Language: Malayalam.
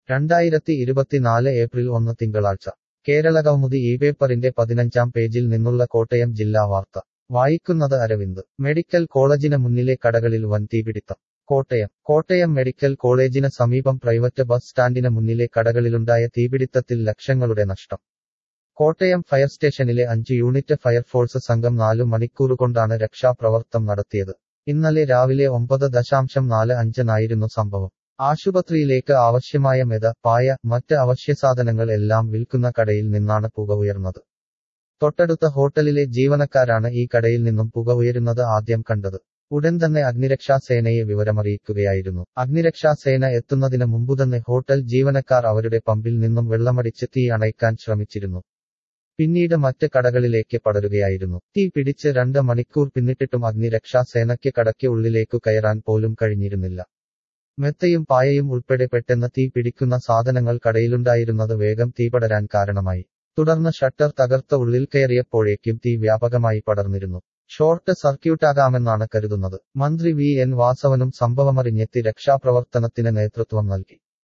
രണ്ടായിരത്തി ഇരുപത്തിനാല് ഏപ്രിൽ ഒന്ന് തിങ്കളാഴ്ച കേരളകൗമുദി ഈ പേപ്പറിന്റെ പതിനഞ്ചാം പേജിൽ നിന്നുള്ള കോട്ടയം ജില്ലാ വാർത്ത വായിക്കുന്നത് അരവിന്ദ് മെഡിക്കൽ കോളേജിന് മുന്നിലെ കടകളിൽ വൻ തീപിടിത്തം കോട്ടയം കോട്ടയം മെഡിക്കൽ കോളേജിന് സമീപം പ്രൈവറ്റ് ബസ് സ്റ്റാൻഡിന് മുന്നിലെ കടകളിലുണ്ടായ തീപിടിത്തത്തിൽ ലക്ഷങ്ങളുടെ നഷ്ടം കോട്ടയം ഫയർ സ്റ്റേഷനിലെ അഞ്ച് യൂണിറ്റ് ഫയർഫോഴ്സ് സംഘം നാലു മണിക്കൂറുകൊണ്ടാണ് രക്ഷാപ്രവർത്തനം നടത്തിയത് ഇന്നലെ രാവിലെ ഒമ്പത് ദശാംശം നാല് അഞ്ചിനായിരുന്നു സംഭവം ആശുപത്രിയിലേക്ക് ആവശ്യമായ മെത പായ മറ്റ് അവശ്യസാധനങ്ങൾ എല്ലാം വിൽക്കുന്ന കടയിൽ നിന്നാണ് പുക ഉയർന്നത് തൊട്ടടുത്ത ഹോട്ടലിലെ ജീവനക്കാരാണ് ഈ കടയിൽ നിന്നും പുക ഉയരുന്നത് ആദ്യം കണ്ടത് ഉടൻ തന്നെ അഗ്നിരക്ഷാസേനയെ വിവരമറിയിക്കുകയായിരുന്നു അഗ്നിരക്ഷാസേന എത്തുന്നതിന് മുമ്പുതന്നെ ഹോട്ടൽ ജീവനക്കാർ അവരുടെ പമ്പിൽ നിന്നും വെള്ളമടിച്ച് തീ അണയ്ക്കാൻ ശ്രമിച്ചിരുന്നു പിന്നീട് മറ്റ് കടകളിലേക്ക് പടരുകയായിരുന്നു തീ പിടിച്ച് രണ്ട് മണിക്കൂർ പിന്നിട്ടിട്ടും അഗ്നിരക്ഷാസേനയ്ക്ക് കടയ്ക്ക് ഉള്ളിലേക്കു കയറാൻ പോലും കഴിഞ്ഞിരുന്നില്ല മെത്തയും പായയും ഉൾപ്പെടെ പെട്ടെന്ന് തീ പിടിക്കുന്ന സാധനങ്ങൾ കടയിലുണ്ടായിരുന്നത് വേഗം തീപടരാൻ കാരണമായി തുടർന്ന് ഷട്ടർ തകർത്ത ഉള്ളിൽ കയറിയപ്പോഴേക്കും തീ വ്യാപകമായി പടർന്നിരുന്നു ഷോർട്ട് സർക്യൂട്ടാകാമെന്നാണ് കരുതുന്നത് മന്ത്രി വി എൻ വാസവനും സംഭവമറിഞ്ഞെത്തി രക്ഷാപ്രവർത്തനത്തിന് നേതൃത്വം നൽകി